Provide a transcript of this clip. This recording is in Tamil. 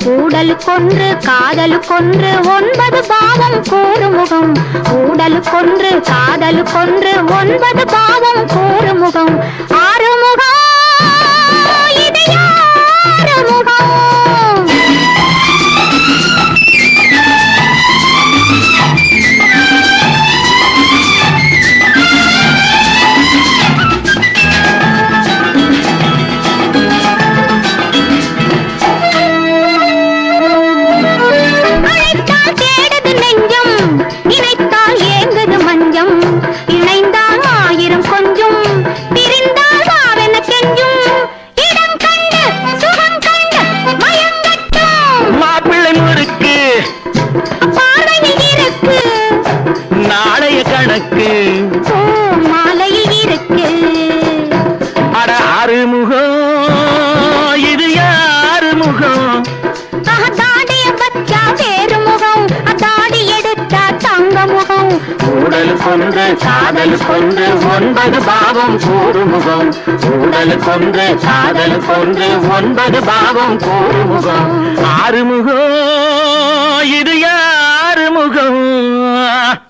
ஊடலுக்கொன்று காதலுக்கொன்று ஒன்பது பாவம் கூறுமுகம் ஊடலுக்கொன்று காதலுக்கொன்று ஒன்பது பாவம் கூறுமுகம் ஆறுமுகம் இது யாருமுகம் அழைத்தால் தேடுது நெஞ்சம் நினைத்தால் ஏங்குது மஞ்சம் இணைந்தால் ஆயிரம் கொஞ்சம் பிரிந்தால் வாவென கெஞ்சும் இடம் கண்டு சுகம் கண்டு மயங்கட்டும் மாப்பிள்ளை முறுக்கு பார்வையில் இருக்கு நாளைய கணக்கு ஓ மாலையில் இருக்கு அட ஆறுமுகம் இது யாரு முகம் தாடிய பச்சா வேறு முகம் தாடி எடுத்தா தங்க முகம் ஊடலுக்கொன்று காதலுக்கொன்று ஒன்பது பாவம் கூறுமுகம் ஊடலுக்கொன்று காதலுக்கொன்று ஒன்பது பாவம் கூறுமுகம் ஆறுமுகம் இது யாரு முகம்